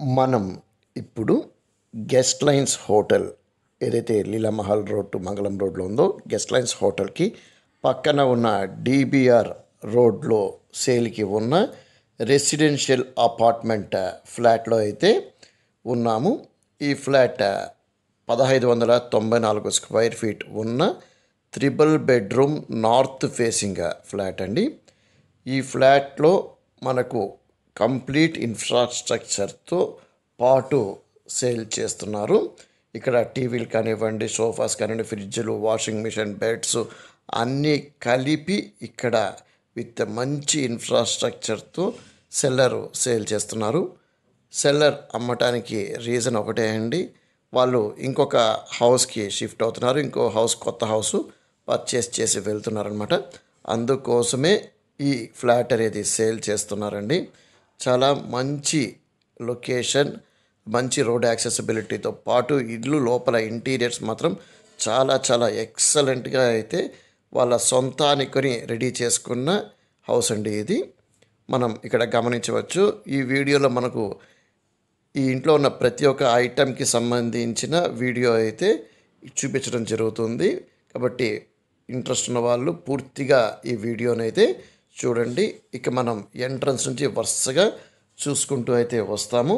మనం ఇప్పుడు guest lines hotel ఏదైతే లీలామహల్ రోడ్ టు మంగళం రోడ్లో ఉందో గెస్ట్ లైన్స్ హోటల్కి పక్కన ఉన్న డిబిఆర్ రోడ్లో సేల్కి ఉన్న రెసిడెన్షియల్ అపార్ట్మెంట్ ఫ్లాట్లో అయితే ఉన్నాము ఈ ఫ్లాట్ పదహైదు వందల తొంభై నాలుగు స్క్వేర్ ఫీట్ ఉన్న triple bedroom north facing flat అండి ఈ ఫ్లాట్లో మనకు కంప్లీట్ ఇన్ఫ్రాస్ట్రక్చర్తో పాటు సేల్ చేస్తున్నారు ఇక్కడ టీవీలు కానివ్వండి సోఫాస్ కానివ్వండి ఫ్రిడ్జ్లు వాషింగ్ మిషన్ బెడ్స్ అన్నీ కలిపి ఇక్కడ విత్ మంచి ఇన్ఫ్రాస్ట్రక్చర్తో సెల్లర్ సేల్ చేస్తున్నారు సెల్లర్ అమ్మటానికి రీజన్ ఒకటే అండి వాళ్ళు ఇంకొక హౌస్కి షిఫ్ట్ అవుతున్నారు ఇంకో హౌస్ కొత్త హౌస్ పర్చేస్ చేసి వెళ్తున్నారనమాట అందుకోసమే ఈ ఫ్లాట్ అనేది సేల్ చేస్తున్నారండి చాలా మంచి లొకేషన్ మంచి రోడ్ యాక్సెసిబిలిటీతో పాటు ఇల్లు లోపల ఇంటీరియర్స్ మాత్రం చాలా చాలా ఎక్సలెంట్గా అయితే వాళ్ళ సొంతానికొని రెడీ చేసుకున్న హౌస్ అండి ఇది మనం ఇక్కడ గమనించవచ్చు ఈ వీడియోలో మనకు ఈ ఇంట్లో ఉన్న ప్రతి ఒక్క ఐటెంకి సంబంధించిన వీడియో అయితే చూపించడం జరుగుతుంది కాబట్టి ఇంట్రెస్ట్ ఉన్న వాళ్ళు పూర్తిగా ఈ వీడియోని అయితే చూడండి ఇక మనం ఎంట్రన్స్ నుంచి వరుసగా చూసుకుంటూ అయితే వస్తాము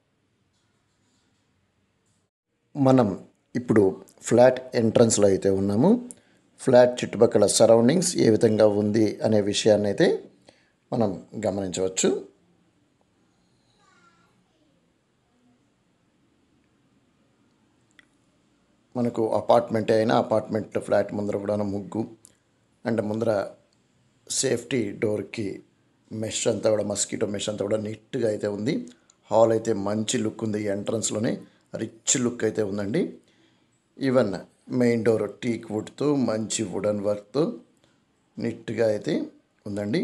మనం ఇప్పుడు ఫ్లాట్ ఎంట్రన్స్లో అయితే ఉన్నాము ఫ్లాట్ చుట్టుపక్కల సరౌండింగ్స్ ఏ విధంగా ఉంది అనే విషయాన్ని అయితే మనం గమనించవచ్చు మనకు అపార్ట్మెంట్ అయినా అపార్ట్మెంట్ ఫ్లాట్ ముందర కూడా ముగ్గు అండ్ ముందర సేఫ్టీ డోర్కి మెష్ అంతా కూడా మస్కిటో మెష్ అంతా కూడా నీట్గా అయితే ఉంది హాల్ అయితే మంచి లుక్ ఉంది ఎంట్రన్స్లోనే రిచ్ లుక్ అయితే ఉందండి ఈవెన్ మెయిన్ డోర్ టీక్ వుడ్తో మంచి వుడన్ వర్క్తో నీట్గా అయితే ఉందండి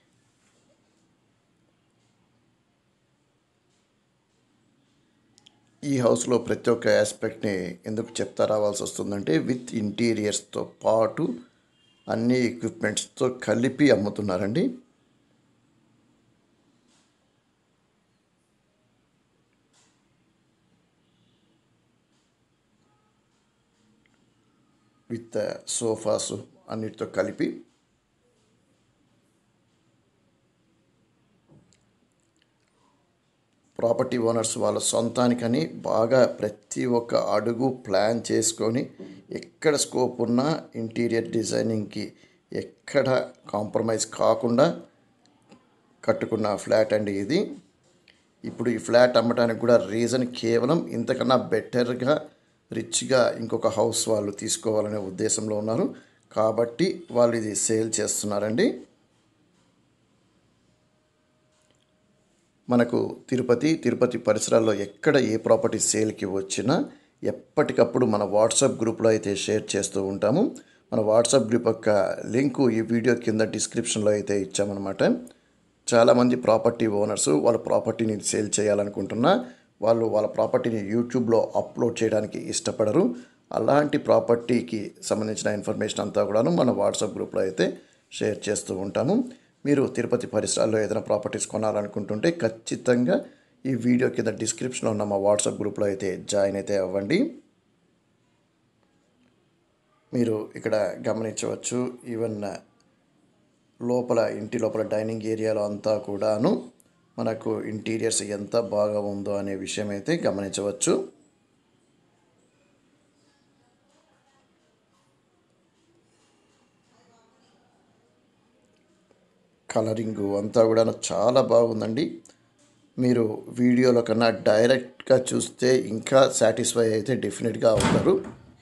ఈ హౌస్లో ప్రతి ఒక్క ఆస్పెక్ట్ని ఎందుకు చెప్తా రావాల్సి వస్తుందంటే విత్ ఇంటీరియర్స్తో పాటు అన్ని ఎక్విప్మెంట్స్తో కలిపి అమ్ముతున్నారండి విత్ సోఫాస్ అన్నిటితో కలిపి ప్రాపర్టీ ఓనర్స్ వాళ్ళ సొంతానికని బాగా ప్రతి ఒక్క అడుగు ప్లాన్ చేసుకొని ఎక్కడ స్కోప్ ఉన్నా ఇంటీరియర్ డిజైనింగ్కి ఎక్కడ కాంప్రమైజ్ కాకుండా కట్టుకున్న ఫ్లాట్ అండి ఇది ఇప్పుడు ఈ ఫ్లాట్ అమ్మడానికి కూడా రీజన్ కేవలం ఇంతకన్నా బెటర్గా రిచ్గా ఇంకొక హౌస్ వాళ్ళు తీసుకోవాలనే ఉద్దేశంలో ఉన్నారు కాబట్టి వాళ్ళు ఇది సేల్ చేస్తున్నారండి మనకు తిరుపతి తిరుపతి పరిసరాల్లో ఎక్కడ ఏ ప్రాపర్టీ సేల్కి వచ్చినా ఎప్పటికప్పుడు మన వాట్సాప్ గ్రూప్లో అయితే షేర్ చేస్తూ ఉంటాము మన వాట్సాప్ గ్రూప్ యొక్క లింకు ఈ వీడియో కింద డిస్క్రిప్షన్లో అయితే ఇచ్చామన్నమాట చాలామంది ప్రాపర్టీ ఓనర్స్ వాళ్ళ ప్రాపర్టీని సేల్ చేయాలనుకుంటున్నా వాళ్ళు వాళ్ళ ప్రాపర్టీని యూట్యూబ్లో అప్లోడ్ చేయడానికి ఇష్టపడరు అలాంటి ప్రాపర్టీకి సంబంధించిన ఇన్ఫర్మేషన్ అంతా కూడాను మన వాట్సాప్ గ్రూప్లో అయితే షేర్ చేస్తూ ఉంటాము మీరు తిరుపతి పరిసరాల్లో ఏదైనా ప్రాపర్టీస్ కొనాలనుకుంటుంటే ఖచ్చితంగా ఈ వీడియో కింద డిస్క్రిప్షన్లో ఉన్న మా వాట్సాప్ గ్రూప్లో అయితే జాయిన్ అయితే అవ్వండి మీరు ఇక్కడ గమనించవచ్చు ఈవెన్ లోపల ఇంటి లోపల డైనింగ్ ఏరియాలో అంతా కూడాను మనకు ఇంటీరియర్స్ ఎంత బాగా ఉందో అనే విషయం అయితే గమనించవచ్చు కలరింగ్ అంతా కూడా చాలా బాగుందండి మీరు వీడియోలో కన్నా డైరెక్ట్గా చూస్తే ఇంకా సాటిస్ఫై అయితే డెఫినెట్గా అవుతారు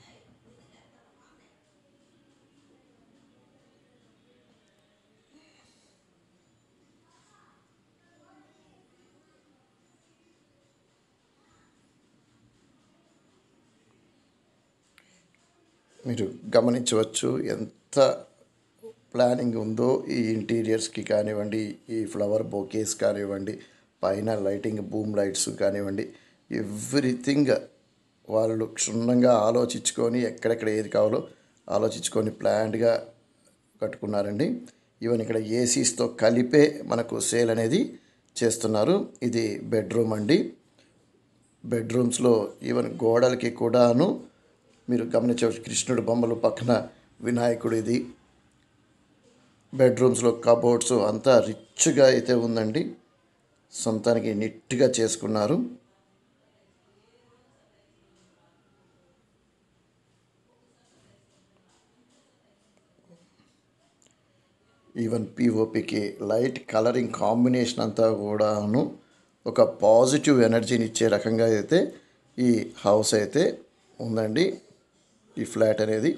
మీరు గమనించవచ్చు ఎంత ప్లానింగ్ ఉందో ఈ ఇంటీరియర్స్కి కానివ్వండి ఈ ఫ్లవర్ బొకేస్ కానివ్వండి పైన లైటింగ్ బూమ్ లైట్స్ కానివ్వండి ఎవ్రీథింగ్ వాళ్ళు క్షుణ్ణంగా ఆలోచించుకొని ఎక్కడెక్కడ ఏది కావాలో ఆలోచించుకొని ప్లాన్డ్గా కట్టుకున్నారండి ఈవెన్ ఇక్కడ ఏసీస్తో కలిపే మనకు సేల్ అనేది చేస్తున్నారు ఇది బెడ్రూమ్ అండి బెడ్రూమ్స్లో ఈవెన్ గోడలకి కూడాను మీరు గమనించవచ్చు కృష్ణుడి బొమ్మలు పక్కన వినాయకుడు ఇది బెడ్రూమ్స్లో కబోర్డ్స్ అంతా రిచ్గా అయితే ఉందండి సొంతానికి నీట్గా చేసుకున్నారు ఈవెన్ పిఓపికి లైట్ కలరింగ్ కాంబినేషన్ అంతా కూడాను ఒక పాజిటివ్ ఎనర్జీని ఇచ్చే రకంగా అయితే ఈ హౌస్ అయితే ఉందండి ఈ ఫ్లాట్ అనేది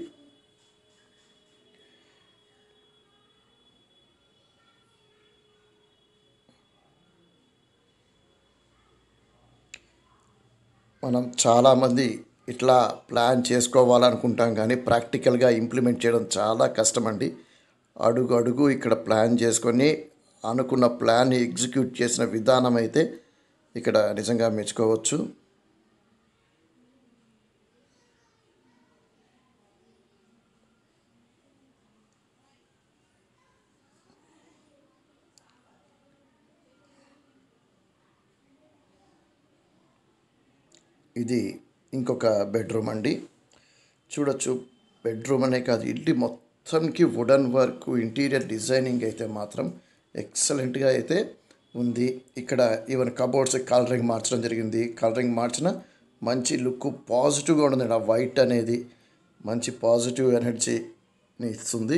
మనం చాలామంది ఇట్లా ప్లాన్ చేసుకోవాలనుకుంటాం కానీ ప్రాక్టికల్గా ఇంప్లిమెంట్ చేయడం చాలా కష్టమండి అడుగు అడుగు ఇక్కడ ప్లాన్ చేసుకొని అనుకున్న ప్లాన్ ఎగ్జిక్యూట్ చేసిన విధానం అయితే ఇక్కడ నిజంగా మెచ్చుకోవచ్చు ఇది ఇంకొక బెడ్రూమ్ అండి చూడొచ్చు బెడ్రూమ్ అనే కాదు ఇల్లు మొత్తంకి వుడన్ వర్క్ ఇంటీరియర్ డిజైనింగ్ అయితే మాత్రం ఎక్సలెంట్గా అయితే ఉంది ఇక్కడ ఈవెన్ కబోర్డ్స్ కలరింగ్ మార్చడం జరిగింది కలరింగ్ మార్చిన మంచి లుక్ పాజిటివ్గా ఉంటుంది ఆ వైట్ అనేది మంచి పాజిటివ్ ఎనర్జీని ఇస్తుంది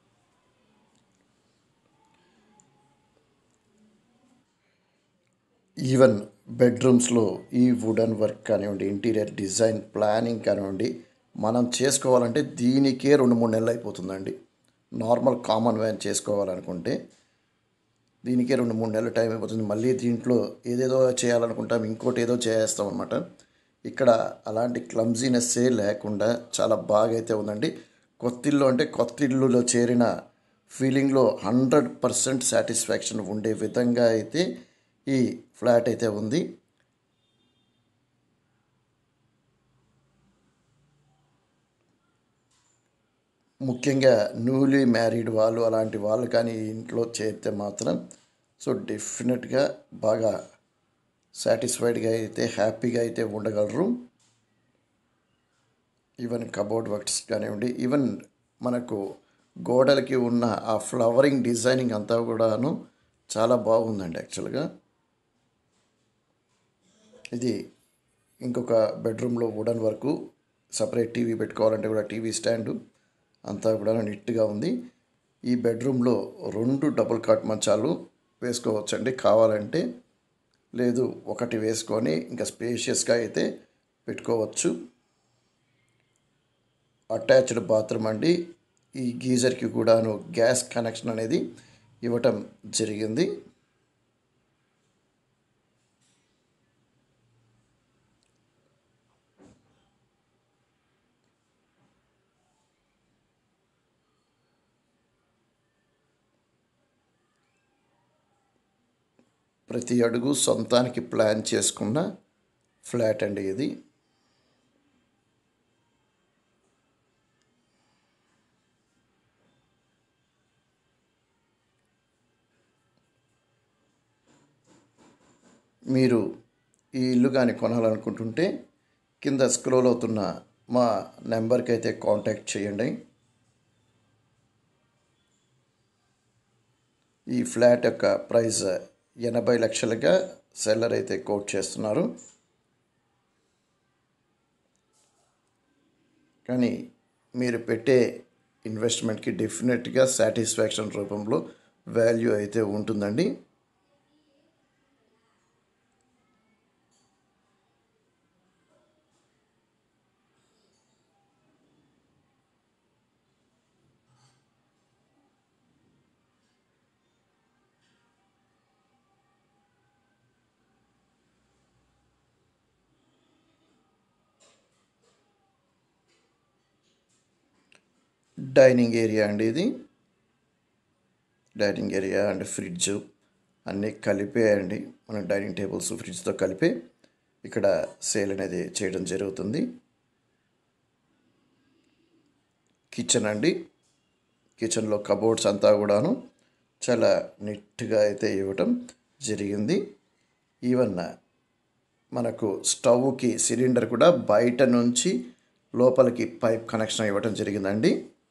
ఈవెన్ బెడ్రూమ్స్లో ఈ వుడన్ వర్క్ కానివ్వండి ఇంటీరియర్ డిజైన్ ప్లానింగ్ కానివ్వండి మనం చేసుకోవాలంటే దీనికే రెండు మూడు నెలలు అయిపోతుందండి నార్మల్ కామన్ వ్యాన్ చేసుకోవాలనుకుంటే దీనికే రెండు మూడు నెలలు టైం అయిపోతుంది మళ్ళీ దీంట్లో ఏదేదో చేయాలనుకుంటాం ఇంకోటి ఏదో చేస్తాం అనమాట ఇక్కడ అలాంటి క్లమ్జీనెస్సే లేకుండా చాలా బాగా అయితే ఉందండి కొత్త ఇల్లు అంటే కొత్త ఇల్లులో చేరిన ఫీలింగ్లో హండ్రెడ్ పర్సెంట్ సాటిస్ఫాక్షన్ ఉండే విధంగా అయితే ఈ ఫ్లాట్ అయితే ఉంది ముఖ్యంగా న్యూలీ మ్యారీడ్ వాళ్ళు అలాంటి వాళ్ళు కానీ ఈ ఇంట్లో చేరితే మాత్రం సో డెఫినెట్గా బాగా సాటిస్ఫైడ్గా అయితే హ్యాపీగా అయితే ఉండగలరు ఈవెన్ కబోర్డ్ వర్క్స్ కానివ్వండి ఈవెన్ మనకు గోడలకి ఉన్న ఆ ఫ్లవరింగ్ డిజైనింగ్ అంతా కూడాను చాలా బాగుందండి యాక్చువల్గా ఇది ఇంకొక బెడ్రూమ్లో వుడన్ వర్క్ సపరేట్ టీవీ పెట్టుకోవాలంటే కూడా టీవీ స్టాండు అంతా కూడా నీట్గా ఉంది ఈ బెడ్రూమ్లో రెండు డబుల్ కాట్ మంచాలు వేసుకోవచ్చండి కావాలంటే లేదు ఒకటి వేసుకొని ఇంకా స్పేషియస్గా అయితే పెట్టుకోవచ్చు అటాచ్డ్ బాత్రూమ్ అండి ఈ గీజర్కి కూడాను గ్యాస్ కనెక్షన్ అనేది ఇవ్వటం జరిగింది ప్రతి అడుగు సొంతానికి ప్లాన్ చేసుకున్న ఫ్లాట్ అండి ఇది మీరు ఈ ఇల్లు కానీ కొనాలనుకుంటుంటే కింద స్క్రోల్ అవుతున్న మా నెంబర్కి అయితే కాంటాక్ట్ చేయండి ఈ ఫ్లాట్ యొక్క ప్రైస్ ఎనభై లక్షలుగా సెల్లర్ అయితే కోట్ చేస్తున్నారు కానీ మీరు పెట్టే ఇన్వెస్ట్మెంట్కి డెఫినెట్గా సాటిస్ఫాక్షన్ రూపంలో వాల్యూ అయితే ఉంటుందండి డైనింగ్ ఏరియా అండి ఇది డైనింగ్ ఏరియా అండ్ ఫ్రిడ్జ్ అన్నీ కలిపే అండి మన డైనింగ్ టేబుల్స్ ఫ్రిడ్జ్తో కలిపి ఇక్కడ సేల్ అనేది చేయడం జరుగుతుంది కిచెన్ అండి కిచెన్లో కబోర్డ్స్ అంతా కూడాను చాలా నీట్గా అయితే ఇవ్వటం జరిగింది ఈవెన్ మనకు స్టవ్కి సిలిండర్ కూడా బయట నుంచి లోపలికి పైప్ కనెక్షన్ ఇవ్వడం జరిగిందండి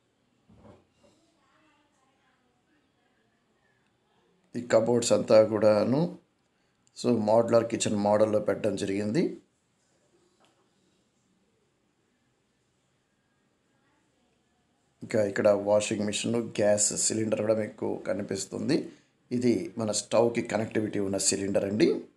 ఈ కబోర్డ్స్ అంతా కూడాను సో మోడ్యులర్ కిచెన్ మోడల్లో పెట్టడం జరిగింది ఇంకా ఇక్కడ వాషింగ్ మిషన్ గ్యాస్ సిలిండర్ కూడా మీకు కనిపిస్తుంది ఇది మన స్టవ్కి కనెక్టివిటీ ఉన్న సిలిండర్ అండి